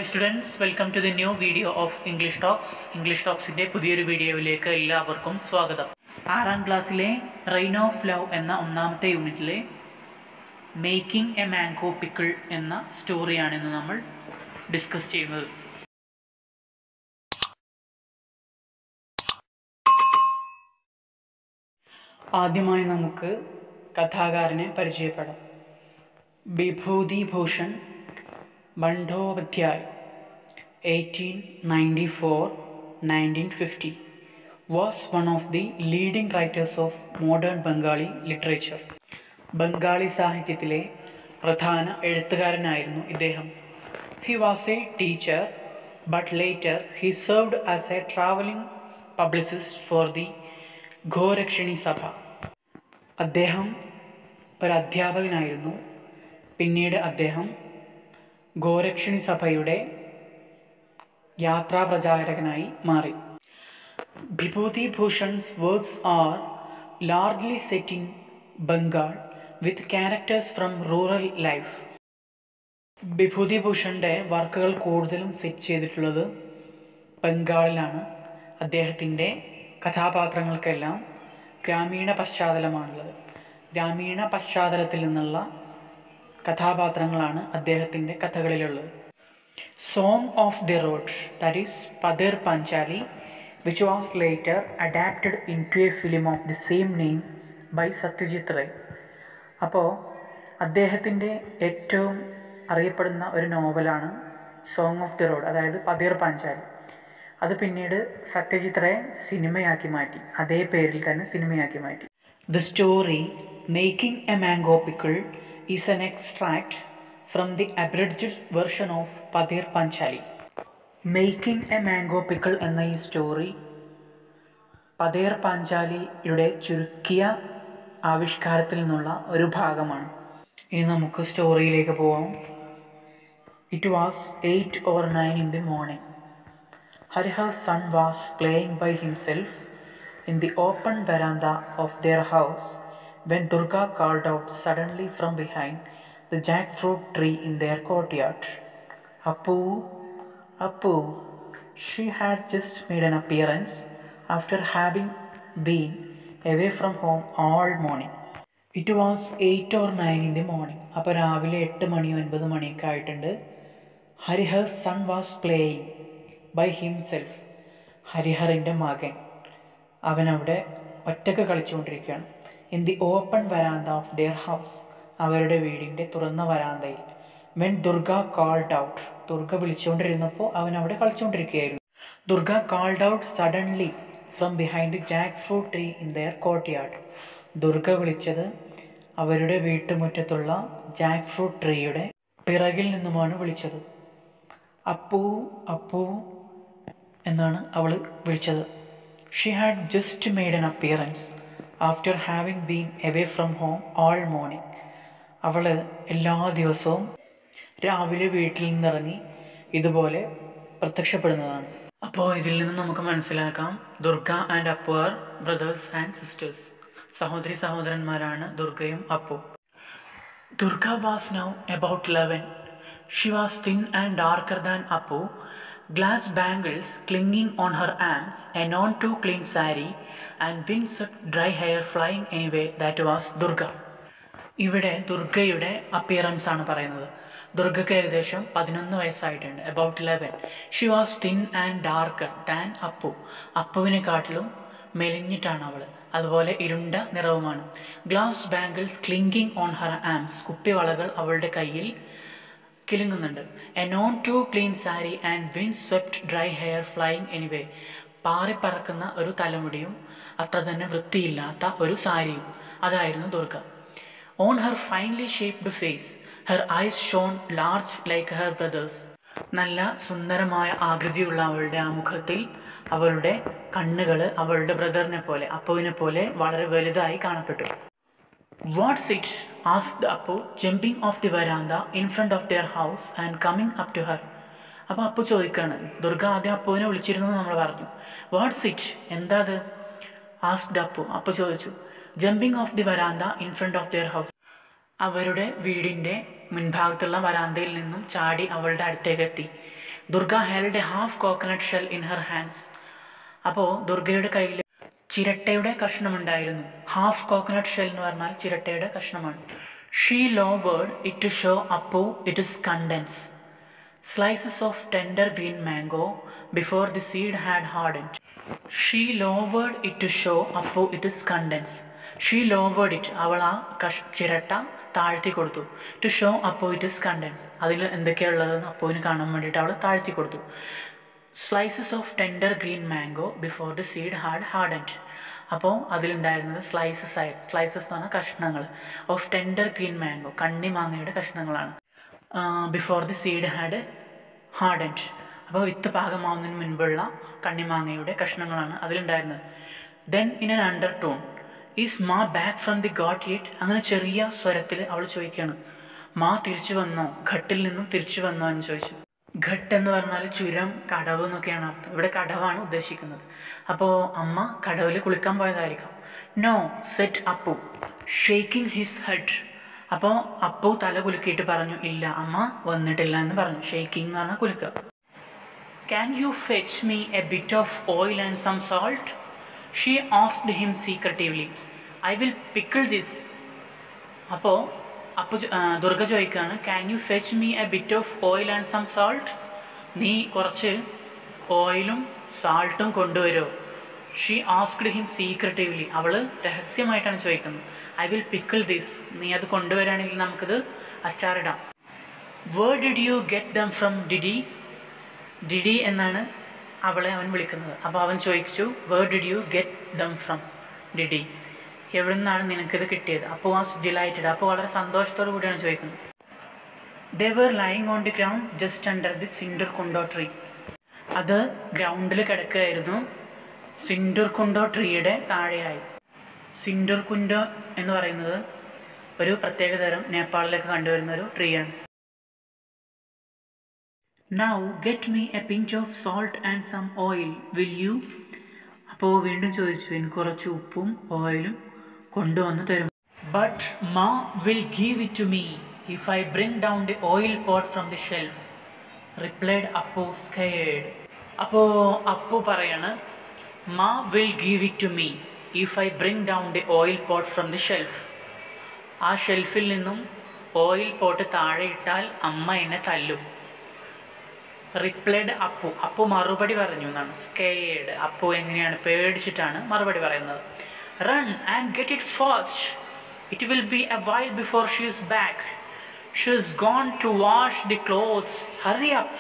Hi students welcome to the new video of English talks English ടോക്സിൻ്റെ പുതിയൊരു വീഡിയോയിലേക്ക് എല്ലാവർക്കും സ്വാഗതം ആറാം ക്ലാസ്സിലെ റെയിൻ ഓഫ് ലവ് എന്ന ഒന്നാമത്തെ യൂണിറ്റിലെ മേക്കിംഗ് എ മാംഗോ പിക്കിൾ എന്ന സ്റ്റോറിയാണ് ഇന്ന് നമ്മൾ ഡിസ്കസ് ചെയ്യുന്നത് ആദ്യമായി നമുക്ക് കഥാകാരനെ പരിചയപ്പെടാം Vibhuti Bhushan Bandopadhyay eighteen ninety four nineteen fifty was one of the leading writers of modern Bengali literature Bengali സാഹിത്യത്തിലെ പ്രധാന എഴുത്തുകാരനായിരുന്നു ഇദ്ദേഹം he was a teacher but later he served as a travelling publicist for the Gorakshini Sabha അദ്ദേഹം ഒരു അധ്യാപകനായിരുന്നു പിന്നീട് അദ്ദേഹം ഗോരക്ഷണി സഭയുടെ യാത്രാപ്രചാരകനായി മാറി Vibhuti Bhushan's works are largely set in Bengal with characters from rural life Vibhuti ഭൂഷണിൻ്റെ വർക്കുകൾ കൂടുതലും സെറ്റ് ചെയ്തിട്ടുള്ളത് ബംഗാളിലാണ് അദ്ദേഹത്തിൻ്റെ കഥാപാത്രങ്ങൾക്കെല്ലാം ഗ്രാമീണ പശ്ചാത്തലമാണുള്ളത് ഗ്രാമീണ പശ്ചാത്തലത്തിൽ നിന്നുള്ള കഥാപാത്രങ്ങളാണ് അദ്ദേഹത്തിൻ്റെ കഥകളിലുള്ളത് song of the road that is Pather Panchali which was later adapted into a film of the same name by Satyajit Ray അപ്പോൾ അദ്ദേഹത്തിൻ്റെ ഏറ്റവും അറിയപ്പെടുന്ന ഒരു നോവലാണ് സോങ് ഓഫ് ദി റോഡ് അതായത് പതിർ പാഞ്ചാലി അത് പിന്നീട് സത്യജിത് റേ സിനിമയാക്കി മാറ്റി അതേ പേരിൽ തന്നെ സിനിമയാക്കി മാറ്റി the story making a mango pickle is an extract from the abridged version of Pather Panchali making a mango pickle എന്ന ഈ സ്റ്റോറി പതേർ പാഞ്ചാലിയുടെ ചുരുക്കിയ ആവിഷ്കാരത്തിൽ നിന്നുള്ള ഒരു ഭാഗമാണ് ഇനി നമുക്ക് സ്റ്റോറിയിലേക്ക് പോവാം it was eight or nine in the morning Harihar's son was playing by himself in the open veranda of their house when Durga called out suddenly from behind the jackfruit tree in their courtyard. Appu, Appu. She had just made an appearance after having been away from home all morning. It was eight or nine in the morning അപ്പോൾ രാവിലെ എട്ട് മണി ഒൻപത് മണിയൊക്കെ ആയിട്ടുണ്ട് Harihar son was playing by himself ഹരിഹറിൻ്റെ മകൻ അവനവിടെ ഒറ്റക്ക് കളിച്ചുകൊണ്ടിരിക്കുകയാണ് in the open veranda of their house അവരുടെ വീടിൻ്റെ തുറന്ന വരാന്തയിൽ when Durga called out Durga വിളിച്ചുകൊണ്ടിരുന്നപ്പോൾ അവൻ അവിടെ കളിച്ചുകൊണ്ടിരിക്കുകയായിരുന്നു Durga called out suddenly from behind jackfruit tree in their courtyard Durga വിളിച്ചത് അവരുടെ വീട്ടുമുറ്റത്തുള്ള ജാക്ക് ഫ്രൂട്ട് ട്രീയുടെ പിറകിൽ നിന്നുമാണ് വിളിച്ചത് അപ്പു അപ്പു എന്നാണ് അവൾ വിളിച്ചത് she had just made an appearance after having been away from home all morning അവൾ എല്ലാ ദിവസവും രാവിലെ വീട്ടിൽ നിന്നിറങ്ങി ഇതുപോലെ പ്രത്യക്ഷപ്പെടുന്നതാണ് അപ്പോൾ ഇതിൽ നിന്ന് നമുക്ക് മനസ്സിലാക്കാം Durga and Appu are brothers and sisters സഹോദരി സഹോദരന്മാരാണ് ദുർഗയും Appu Durga was now about eleven she was thin and darker than Appu glass bangles clinging on her arms, a none too clean saree, and windswept dry hair flying anyway, that was Durga. ഇവിടെ ദുർഗയുടെ appearance ആണ് പറയുന്നത് ദുർഗയ്ക്ക് ഏകദേശം പതിനൊന്ന് വയസ്സായിട്ടുണ്ട് about eleven she was thin and darker than Appu അപ്പുവിനെക്കാട്ടിലും മെലിഞ്ഞിട്ടാണ് അവൾ അതുപോലെ ഇരുണ്ട നിറവുമാണ് glass bangles clinking on her arms കുപ്പിവളകൾ അവളുടെ കയ്യിൽ കിലുങ്ങുന്നുണ്ട് a none too clean sari and wind swept dry hair flying anyway പാറിപ്പറക്കുന്ന ഒരു തലമുടിയും അത്ര തന്നെ വൃത്തിയില്ലാത്ത ഒരു സാരിയും അതായിരുന്നു Durga on her finely shaped face her eyes shone large like her brother's നല്ല സുന്ദരമായ ആകൃതിയുള്ള അവളുടെ ആ മുഖത്തിൽ അവളുടെ കണ്ണുകൾ അവളുടെ ബ്രദറിനെ പോലെ അപ്പുവിനെ പോലെ വളരെ വലുതായി കാണപ്പെട്ടു what's it asked Appu jumping off the veranda in front of their house and coming up to her അപ്പോൾ അപ്പു ചോദിക്കുകയാണ് ദുർഗ ആദ്യം അപ്പുവിനെ വിളിച്ചിരുന്നു എന്ന് നമ്മൾ പറഞ്ഞു വാട്ട്സ് ഇറ്റ് എന്താ അത് ആസ്ക്ഡ് അപ്പു അപ്പു ചോദിച്ചു jumping off the veranda in front of their house അവരുടെ വീടിൻ്റെ മുൻഭാഗത്തുള്ള വരാന്തയിൽ നിന്നും ചാടി അവളുടെ അടുത്തേക്ക് എത്തി Durga held a half coconut shell in her hands അപ്പോൾ ദുർഗയുടെ കയ്യിൽ ചിരട്ടയുടെ കഷ്ണമുണ്ടായിരുന്നു ഹാഫ് കോക്കനട്ട് ഷെൽ എന്ന് പറഞ്ഞാൽ ചിരട്ടയുടെ കഷ്ണമാണ് she lowered it to show അപ്പോ it is condense slices of tender green mango before the seed had hardened. She lowered it to show അപ്പോ it is condensed. She lowered it അവൾ ആ കഷ് ചിരട്ട താഴ്ത്തി കൊടുത്തു ടു ഷോ അപ്പോ it is condense അതിൽ എന്തൊക്കെയാണ് ഉള്ളതെന്ന് അപ്പോവിന് കാണാൻ വേണ്ടിയിട്ട് അവൾ താഴ്ത്തി കൊടുത്തു slices of tender green mango before the seed had hardened അപ്പോൾ അതിലുണ്ടായിരുന്നത് സ്ലൈസസ് ആയി സ്ലൈസസ് എന്ന് പറഞ്ഞാൽ കഷ്ണങ്ങൾ ഓഫ് ടെൻഡർ ഗ്രീൻ മാംഗോ കണ്ണി മാങ്ങയുടെ കഷ്ണങ്ങളാണ് before the seed had hardened അപ്പോൾ വിത്ത് പാകമാവുന്നതിന് മുൻപുള്ള കണ്ണിമാങ്ങയുടെ കഷ്ണങ്ങളാണ് അതിലുണ്ടായിരുന്നത് then in an undertone is ma back from the ghat yet അങ്ങനെ ചെറിയ സ്വരത്തിൽ അവൾ ചോദിക്കുകയാണ് മാ തിരിച്ചു വന്നോ ഘട്ടിൽ നിന്നും തിരിച്ചു വന്നോ എന്ന് ചോദിച്ചു ഘട്ട് എന്ന് പറഞ്ഞാൽ ചുരം കടവ് എന്നൊക്കെയാണ് അർത്ഥം ഇവിടെ കടവാണ് ഉദ്ദേശിക്കുന്നത് അപ്പോൾ അമ്മ കടവിൽ കുളിക്കാൻ പോയതായിരിക്കാം no said Appu shaking his head അപ്പോൾ അപ്പു തല കുലുക്കിയിട്ട് പറഞ്ഞു ഇല്ല അമ്മ വന്നിട്ടില്ല എന്ന് പറഞ്ഞു ഷേക്കിംഗ് എന്ന് പറഞ്ഞാൽ കുലുക്കുക can you fetch me a bit of oil and some salt she asked him secretively I will pickle this അപ്പോൾ അപ്പോൾ ദുർഗ ചോദിക്കുകയാണ് can you fetch me a bit of oil and some salt നീ കുറച്ച് ഓയിലും സാൾട്ടും കൊണ്ടുവരുമോ ഷീ ആസ്ക്ഡ് ഹിം സീക്രട്ടീവ്ലി അവൾ രഹസ്യമായിട്ടാണ് ചോദിക്കുന്നത് ഐ വിൽ പിക്കിൾ ദിസ് നീ അത് കൊണ്ടുവരാണെങ്കിൽ നമുക്കിത് അച്ചാറിടാം where did you get them from Didi Didi എന്നാണ് അവളെ അവൻ വിളിക്കുന്നത് അപ്പോൾ അവൻ ചോദിച്ചു where did you get them from Didi എവിടെ നിന്നാണ് നിനക്കിത് കിട്ടിയത് അപ്പോൾ വാസ് ഡിലൈറ്റഡ് അപ്പോൾ വളരെ സന്തോഷത്തോടു കൂടിയാണ് ചോദിക്കുന്നത് they were lying on the ground just under the sindur kundo tree അത് ഗ്രൗണ്ടിൽ കിടക്കുകയായിരുന്നു സിൻഡർ കുണ്ടോ ട്രീയുടെ താഴെയായി സിൻഡർ കുണ്ടോ എന്ന് പറയുന്നത് ഒരു പ്രത്യേക തരം നേപ്പാളിലൊക്കെ കണ്ടുവരുന്ന ഒരു ട്രീയാണ് now get me a pinch of salt and some oil will you അപ്പോൾ വീണ്ടും ചോദിച്ചു എനിക്ക് കുറച്ച് ഉപ്പും ഓയിലും കൊണ്ടുവന്ന് തരും but Ma will give it to me if I bring down the oil pot from the shelf replied Appu scared അപ്പോൾ അപ്പു പറയാണ് Ma will give it to me if I bring down the oil pot from the shelf ആ ഷെൽഫിൽ നിന്നും oil pot താഴെ ഇട്ടാൽ അമ്മ എന്നെ തല്ലും റിപ്ലൈഡ് അപ്പു അപ്പു മറുപടി പറഞ്ഞു എന്നാണ് സ്കേഡ് അപ്പു എങ്ങനെയാണ് പേടിച്ചിട്ടാണ് മറുപടി പറയുന്നത് run and get it fast it will be a while before she is back she is gone to wash the clothes hurry up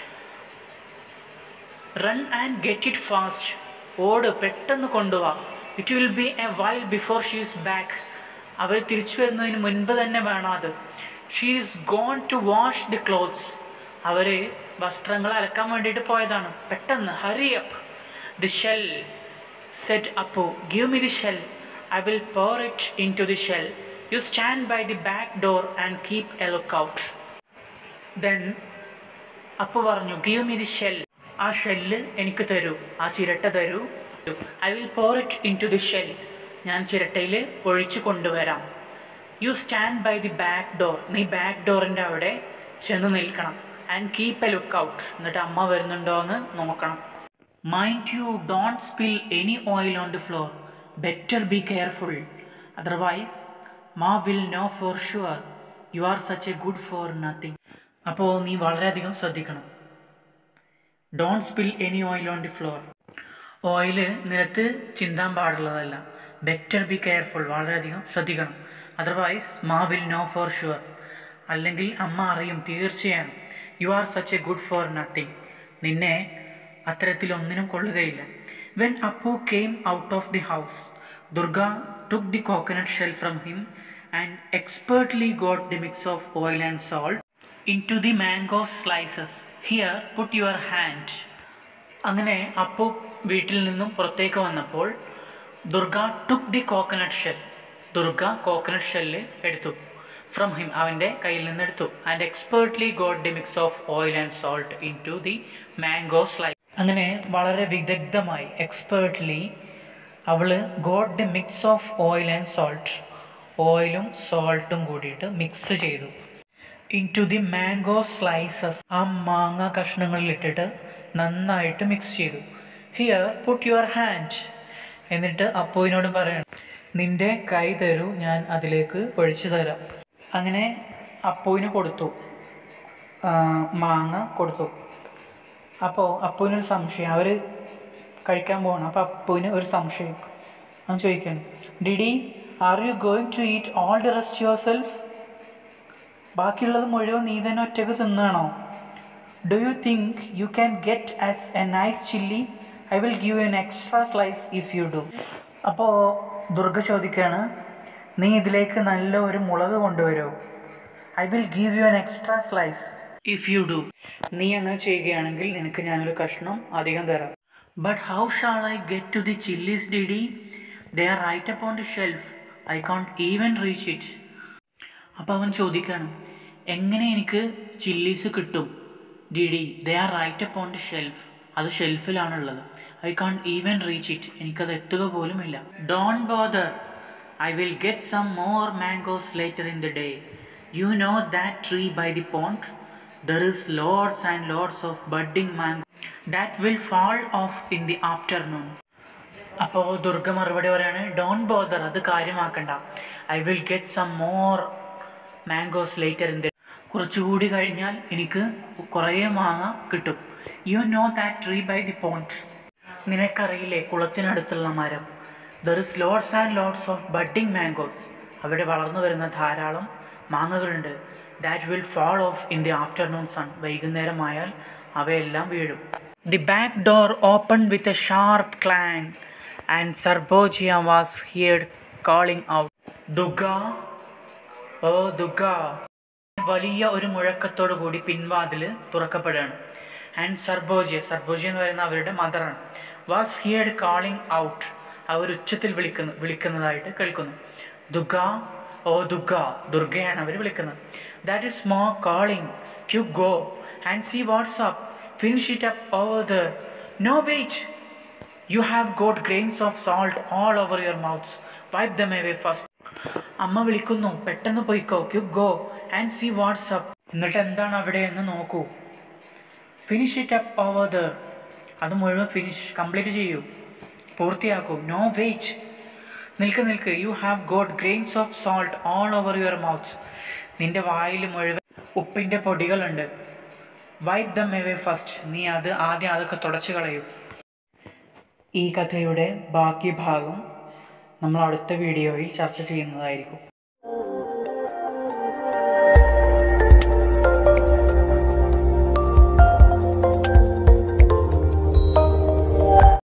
run and get it fast ഓട് പെട്ടെന്ന് കൊണ്ടുപോവാ it will be a while before she is back അവർ തിരിച്ചു വരുന്നതിന് മുൻപ് തന്നെ വേണം അത് she is gone to wash the clothes അവർ വസ്ത്രങ്ങൾ അലക്കാൻ വേണ്ടിയിട്ട് പോയതാണ് പെട്ടെന്ന് hurry up the shell said Appu give me the shell I will pour it into the shell you stand by the back door and keep a lookout then Appu പറഞ്ഞു give me the shell ആ shell എനിക്ക് തരൂ ആ ചിരട്ട തരൂ I will pour it into the shell ഞാൻ ചിരട്ടയിൽ ഒഴിച്ചു കൊണ്ടുവരാം you stand by the back door നീ ബാക്ക് ഡോറിൻ്റെ അവിടെ ചെന്ന് നിൽക്കണം and keep a lookout എന്നിട്ട് അമ്മ വരുന്നുണ്ടോ എന്ന് നോക്കണം mind you don't spill any oil on the floor better be careful otherwise Ma will know for sure you are such a good for nothing അപ്പോൾ നീ വളരെയധികം ശ്രദ്ധിക്കണം don't spill any oil on the floor oil നിലത്ത് ചിന്താൻ പാടുള്ളതല്ല better be careful വളരെയധികം ശ്രദ്ധിക്കണം otherwise Ma will know for sure അല്ലെങ്കിൽ അമ്മ അറിയും തീർച്ചയായും you are such a good for nothing നിന്നെ അത്തരത്തിലൊന്നിനും കൊള്ളുകയില്ല when Appu came out of the house Durga took the coconut shell from him and expertly got the mix of oil and salt into the mango slices here put your hand അങ്ങനെ അപ്പു വീട്ടിൽ നിന്നും പുറത്തേക്ക് വന്നപ്പോൾ Durga took the coconut shell Durga coconut shell എടുത്തു from him അവൻ്റെ കയ്യിൽ നിന്ന് എടുത്തു and expertly God the mix of oil and salt into the mango sly അങ്ങനെ വളരെ വിദഗ്ധമായി എക്സ്പേർട്ട്ലി അവൾ got the mix of oil and salt ഓയിലും സോൾട്ടും കൂടിയിട്ട് മിക്സ് ചെയ്തു into the mango slices ആ മാങ്ങ കഷ്ണങ്ങളിലിട്ടിട്ട് നന്നായിട്ട് മിക്സ് ചെയ്തു ഹിയർ പുട്ട് യുവർ ഹാൻഡ് എന്നിട്ട് അപ്പുവിനോട് പറയണം നിന്റെ കൈ തരൂ ഞാൻ അതിലേക്ക് ഒഴിച്ചു തരാം അങ്ങനെ അപ്പുവിന് കൊടുത്തു ആ, മാങ്ങ കൊടുത്തു അപ്പോൾ അപ്പുവിനൊരു സംശയം അവർ കഴിക്കാൻ പോകണം അപ്പോൾ അപ്പുവിന് ഒരു സംശയം അവൻ ചോദിക്കണം Didi are you going to eat all the rest yourself ബാക്കിയുള്ളത് മുഴുവൻ നീ തന്നെ ഒറ്റയ്ക്ക് തിന്നണോ do you think you can get as a nice chilli I will give you an extra slice if you do അപ്പോൾ ദുർഗ ചോദിക്കുകയാണ് നീ ഇതിലേക്ക് നല്ല ഒരു മുളക് കൊണ്ടുവരുമോ I will give you an extra slice if you do നീ അങ്ങനെ ചെയ്യുകയാണെങ്കിൽ നിനക്ക് ഞാനൊരു കഷ്ണം അധികം തരാം but how shawl I get to the chillies Didi Didi they are right upon the shelf I can't even reach it അപ്പോൾ അവൻ ചോദിക്കുകയാണ് എങ്ങനെ എനിക്ക് ചില്ലീസ് കിട്ടും Didi Didi they are right upon the shelf അത് ഷെൽഫിലാണുള്ളത് I can't even reach it എനിക്കത് എത്തുക പോലുമില്ല don't bother I will get some more mangoes later in the day you know that tree by the pond there is loads and loads of budding mango that will fall off in the afternoon അപ്പോൾ ദുർഗ മറുപടി പറയാണ് don't bother അത് കാര്യമാക്കണ്ട I will get some more mangoes later in the കുറച്ചുകൂടി കഴിഞ്ഞാൽ എനിക്ക് കുറേ മാങ്ങ കിട്ടും you know that tree by the pond നിനക്കറിയില്ലേ കുളത്തിനടുത്തുള്ള മരം there is loads and loads of budding mangoes അവിടെ വളർന്നു വരുന്ന ധാരാളം മാങ്ങകളുണ്ട് that will fall off in the afternoon sun വൈകുന്നേരമായാൽ അവയെല്ലാം വീഴും the back door open with a sharp clang and Sarbajaya was heard calling out Durga oh Durga വലിയ ഒരു മുഴക്കത്തോടു കൂടി പിൻവാതിൽ തുറക്കപ്പെടുകയാണ് ആൻഡ് സർബോജിയ സർബോജിയ എന്ന് പറയുന്ന അവരുടെ മദറാണ് വാസ് ഹിയർഡ് കോളിംഗ് ഔട്ട് അവർ ഉച്ചത്തിൽ വിളിക്കുന്നു വിളിക്കുന്നതായിട്ട് കേൾക്കുന്നു ദുർഗ ഓ ദുർഗ ദുർഗയാണ് അവർ വിളിക്കുന്നത് that is Ma calling quick go and see what's up finish it up over there no wait you have got grains of salt all over your mouths wipe them away first അമ്മ വിളിക്കുന്നു പെട്ടെന്ന് പോയിക്കോ quick go and see what's up എന്നിട്ട് എന്താണ് അവിടെ എന്ന് നോക്കൂ finish it up over there അത് മുഴുവൻ ഫിനിഷ് കംപ്ലീറ്റ് ചെയ്യൂ പൂർത്തിയാക്കൂ നോ വെയിറ്റ് നിൽക്ക് നിൽക്ക് you have got grains of salt all over your mouth നിന്റെ വായിൽ മുഴുവൻ ഉപ്പിൻ്റെ പൊടികളുണ്ട് വൈപ്പ് ദം എവേ ഫസ്റ്റ് നീ അത് ആദ്യം അതൊക്കെ തുടച്ചു കളയൂ ഈ കഥയുടെ ബാക്കി ഭാഗം നമ്മൾ അടുത്ത വീഡിയോയിൽ ചർച്ച ചെയ്യുന്നതായിരിക്കും